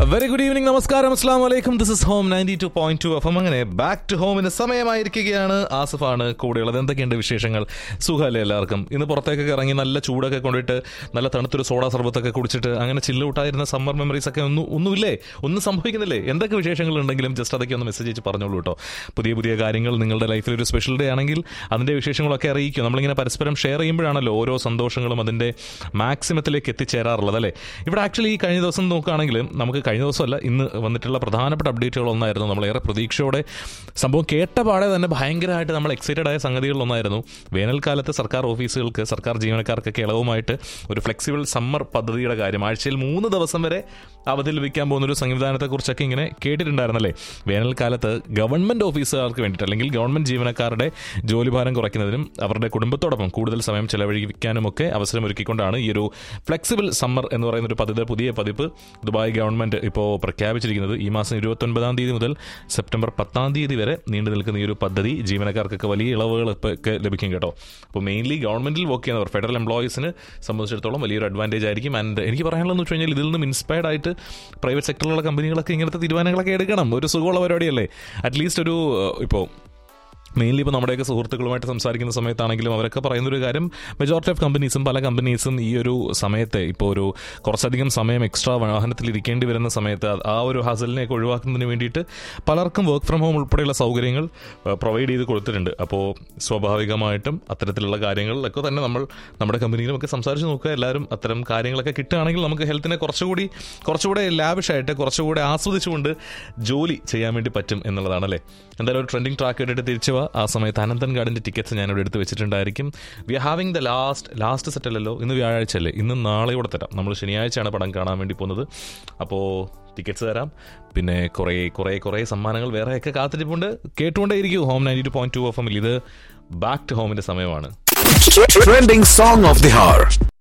Very good evening നമസ്കാരം അസ്ലാം വലൈക്കും this is home ninety two point two F അങ്ങനെ ബാക്ക് ടു ഹോമിന് സമയമായിരിക്കുകയാണ് ആസിഫാണ് കൂടെയുള്ളത് എന്തൊക്കെയുണ്ട് വിശേഷങ്ങൾ സുഖമല്ലേ എല്ലാവർക്കും ഇന്ന് പുറത്തേക്കൊക്കെ ഇറങ്ങി നല്ല ചൂടൊക്കെ കൊണ്ടിട്ട് നല്ല തണുത്തൊരു സോഡ സർബത്തൊക്കെ കുടിച്ചിട്ട് അങ്ങനെ ചില്ലൗട്ടായിരുന്ന സമ്മർ മെമ്മറീസ് ഒക്കെ ഒന്നും ഒന്നുമില്ലേ ഒന്നും സംഭവിക്കുന്നില്ലേ എന്തൊക്കെ വിശേഷങ്ങൾ ഉണ്ടെങ്കിലും ജസ്റ്റ് അതൊക്കെ ഒന്ന് മെസ്സേജ് അയച്ച് പറഞ്ഞോളൂ കേട്ടോ പുതിയ പുതിയ കാര്യങ്ങൾ നിങ്ങളുടെ ലൈഫിൽ ഒരു സ്പെഷ്യൽ ഡേ ആണെങ്കിൽ അതിൻ്റെ വിശേഷങ്ങളൊക്കെ അറിയിക്കും നമ്മളിങ്ങനെ പരസ്പരം ഷെയർ ചെയ്യുമ്പോഴാണല്ലോ ഓരോ സന്തോഷങ്ങളും അതിൻ്റെ മാക്സിമത്തിലേക്ക് എത്തിച്ചേരാറുള്ളത് അല്ലേ ഇവിടെ ആക്ച്വലി ഈ കഴിഞ്ഞ ദിവസം നോക്കുകയാണെങ്കിൽ നമുക്ക് കഴിഞ്ഞ ദിവസമല്ല ഇന്ന് വന്നിട്ടുള്ള പ്രധാനപ്പെട്ട അപ്ഡേറ്റുകളൊന്നായിരുന്നു നമ്മളേറെ പ്രതീക്ഷയോടെ സംഭവം കേട്ട പാടെ തന്നെ ഭയങ്കരമായിട്ട് നമ്മൾ എക്സൈറ്റഡ് ആയ സംഗതികളിലൊന്നായിരുന്നു വേനൽക്കാലത്ത് സർക്കാർ ഓഫീസുകൾക്ക് സർക്കാർ ജീവനക്കാർക്കൊക്കെ ഇളവുമായിട്ട് ഒരു ഫ്ലെക്സിബിൾ സമ്മർ പദ്ധതിയുടെ കാര്യം ആഴ്ചയിൽ മൂന്ന് ദിവസം വരെ അവധി ലഭിക്കാൻ പോകുന്ന ഒരു സംവിധാനത്തെക്കുറിച്ചൊക്കെ ഇങ്ങനെ കേട്ടിട്ടുണ്ടായിരുന്നല്ലേ വേനൽക്കാലത്ത് ഗവൺമെന്റ് ഓഫീസുകാർക്ക് വേണ്ടിയിട്ട് അല്ലെങ്കിൽ ഗവൺമെന്റ് ജീവനക്കാരുടെ ജോലിഭാരം കുറയ്ക്കുന്നതിനും അവരുടെ കുടുംബത്തോടൊപ്പം കൂടുതൽ സമയം ചെലവഴിക്കാനുമൊക്കെ അവസരമൊരുക്കിക്കൊണ്ടാണ് ഈ ഒരു ഫ്ലെക്സിബിൾ സമ്മർ എന്ന് പറയുന്ന ഒരു പദ്ധതി പുതിയ പതിപ്പ് ദുബായ് ഗവൺമെന്റ് ഇപ്പോൾ പ്രഖ്യാപിച്ചിരിക്കുന്നത് ഈ മാസം ഇരുപത്തൊൻപതാം തീയതി മുതൽ സെപ്റ്റംബർ പത്താം തീയതി വരെ നീണ്ടു നിൽക്കുന്ന ഈ ഒരു പദ്ധതി ജീവനക്കാർക്കൊക്കെ വലിയ ഇളവുകൾ ഒക്കെ ലഭിക്കും കേട്ടോ അപ്പോൾ മെയിൻലി ഗവൺമെന്റിൽ വർക്ക് ചെയ്യുന്നവർ ഫെഡറൽ എംപ്ലോയീസിന് സംബന്ധിച്ചിടത്തോളം വലിയൊരു അഡ്വാൻറ്റേജ് ആയിരിക്കും ആൻഡ് എനിക്ക് പറയാനുള്ളതെന്ന് വെച്ച് കഴിഞ്ഞാൽ ഇതിൽ നിന്നും ഇൻസ്പയർഡ് ആയിട്ട് പ്രൈവറ്റ് സെക്ടറിലുള്ള കമ്പനികളൊക്കെ ഇങ്ങനത്തെ തീരുമാനങ്ങളൊക്കെ എടുക്കണം ഒരു സുഖമുള്ള പരിപാടിയല്ലേ അറ്റ്ലീസ്റ്റ് ഒരു ഇപ്പോൾ മെയിൻലി ഇപ്പോൾ നമ്മുടെയൊക്കെ സുഹൃത്തുക്കളുമായിട്ട് സംസാരിക്കുന്ന സമയത്താണെങ്കിലും അവരൊക്കെ പറയുന്ന ഒരു കാര്യം മെജോറിറ്റി ഓഫ് കമ്പനീസും പല കമ്പനീസും ഈ ഒരു സമയത്തെ ഇപ്പോൾ ഒരു കുറച്ചധികം സമയം എക്സ്ട്രാ വാഹനത്തിൽ ഇരിക്കേണ്ടി വരുന്ന സമയത്ത് ആ ഒരു ഹസലിനെയൊക്കെ ഒഴിവാക്കുന്നതിന് വേണ്ടിയിട്ട് പലർക്കും വർക്ക് ഫ്രം ഹോം ഉൾപ്പെടെയുള്ള സൗകര്യങ്ങൾ പ്രൊവൈഡ് ചെയ്ത് കൊടുത്തിട്ടുണ്ട് അപ്പോൾ സ്വാഭാവികമായിട്ടും അത്തരത്തിലുള്ള കാര്യങ്ങളിലൊക്കെ തന്നെ നമ്മൾ നമ്മുടെ കമ്പനിയിലുമൊക്കെ സംസാരിച്ച് നോക്കുക എല്ലാവരും അത്തരം കാര്യങ്ങളൊക്കെ കിട്ടുകയാണെങ്കിൽ നമുക്ക് ഹെൽത്തിനെ കുറച്ചുകൂടി കുറച്ചുകൂടെ ലാവിഷായിട്ട് കുറച്ചുകൂടെ ആസ്വദിച്ചുകൊണ്ട് ജോലി ചെയ്യാൻ വേണ്ടി പറ്റും എന്നുള്ളതാണല്ലേ എന്തായാലും ഒരു ട്രെൻഡിങ് ട്രാക്ക് ഇട്ടിട്ട് തിരിച്ചു വാ ആ സമയത്ത് അനന്തൻ ഗാർഡിൻ്റെ ടിക്കറ്റ്സ് ഞാനിവിടെ എടുത്ത് വെച്ചിട്ടുണ്ടായിരിക്കും we are having the last last set അല്ലല്ലോ ഇന്ന് വ്യാഴാഴ്ച അല്ലേ ഇന്ന് നാളെ കൂടെ തരാം നമ്മൾ ശനിയാഴ്ചയാണ് പടം കാണാൻ വേണ്ടി പോകുന്നത് അപ്പോൾ ടിക്കറ്റ്സ് തരാം പിന്നെ കുറേ കുറേ കുറേ സമ്മാനങ്ങൾ വേറെയൊക്കെ കാത്തിരിപ്പുണ്ട് കേട്ടുകൊണ്ടേയിരിക്കും home ninety two point two F എമ്മിൽ ഇത് ബാക്ക് ടു ഹോമിൻ്റെ സമയമാണ് Trending song of the hour.